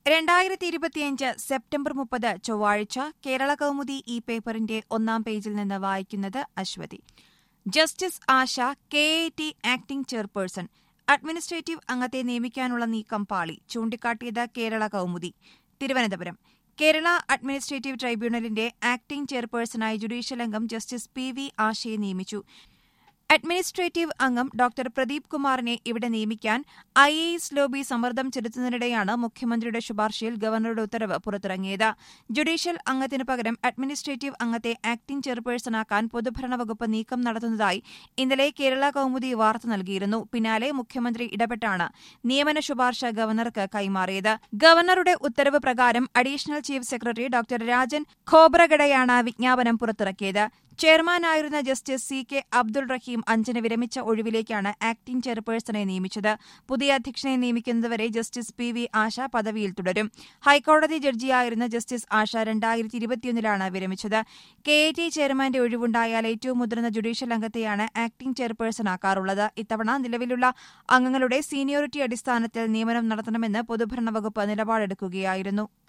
രണ്ടായിരത്തി ഇരുപത്തിയഞ്ച് സെപ്റ്റംബർ മുപ്പത് ചൊവ്വാഴ്ച കേരള കൗമുദി ഈ പേപ്പറിന്റെ ഒന്നാം പേജിൽ നിന്ന് വായിക്കുന്നത് Aswathy justice Asha K A T acting chairperson administrative അംഗത്തെ നിയമിക്കാനുള്ള നീക്കം പാളി ചൂണ്ടിക്കാട്ടിയത് കേരള കൗമുദി തിരുവനന്തപുരം കേരള അഡ്മിനിസ്ട്രേറ്റീവ് ട്രൈബ്യൂണലിന്റെ ആക്ടിംഗ് ചെയർപേഴ്സണായി ജുഡീഷ്യൽ അംഗം ജസ്റ്റിസ് പി വി ആശയെ നിയമിച്ചു അഡ്മിനിസ്ട്രേറ്റീവ് അംഗം ഡോക്ടർ പ്രദീപ് കുമാറിനെ ഇവിടെ നിയമിക്കാൻ ഐ എ എസ് ലോബി സമ്മർദ്ദം ചെലുത്തുന്നതിനിടെയാണ് മുഖ്യമന്ത്രിയുടെ ശുപാർശയിൽ ഗവർണറുടെ ഉത്തരവ് പുറത്തിറങ്ങിയത് ജുഡീഷ്യൽ അംഗത്തിനു പകരം അഡ്മിനിസ്ട്രേറ്റീവ് അംഗത്തെ ആക്ടിംഗ് ചെയർപേഴ്സണാക്കാൻ പൊതുഭരണ വകുപ്പ് നീക്കം നടത്തുന്നതായി ഇന്നലെ കേരള കൌമുദി വാർത്ത നൽകിയിരുന്നു പിന്നാലെ മുഖ്യമന്ത്രി ഇടപെട്ടാണ് നിയമന ശുപാർശ ഗവർണർക്ക് കൈമാറിയത് ഗവർണറുടെ ഉത്തരവ് പ്രകാരം additional chief secretary doctor Rajan ഖോബ്രഗഡയാണ് വിജ്ഞാപനം പുറത്തിറക്കിയത് ചെയർമാനായിരുന്ന justice C K Abdul Rahim അഞ്ചിന് വിരമിച്ച ഒഴിവിലേക്കാണ് ആക്ടിംഗ് ചെയർപേഴ്സണെ നിയമിച്ചത് പുതിയ അധ്യക്ഷനെ നിയമിക്കുന്നതുവരെ ജസ്റ്റിസ് പി വി ആശ പദവിയിൽ തുടരും ഹൈക്കോടതി ജഡ്ജിയായിരുന്ന ജസ്റ്റിസ് ആശ രണ്ടായിരത്തി ഇരുപത്തിയൊന്നിലാണ് വിരമിച്ചത് കെ എ ടി ചെയർമാന്റെ ഒഴിവുണ്ടായാൽ ഏറ്റവും മുതിർന്ന ജുഡീഷ്യൽ അംഗത്തെയാണ് ആക്ടിംഗ് ചെയർപേഴ്സണാക്കാറുള്ളത് ഇത്തവണ നിലവിലുള്ള അംഗങ്ങളുടെ സീനിയോറിറ്റി അടിസ്ഥാനത്തിൽ നിയമനം നടത്തണമെന്ന് പൊതുഭരണ വകുപ്പ് നിലപാടെടുക്കുകയായിരുന്നു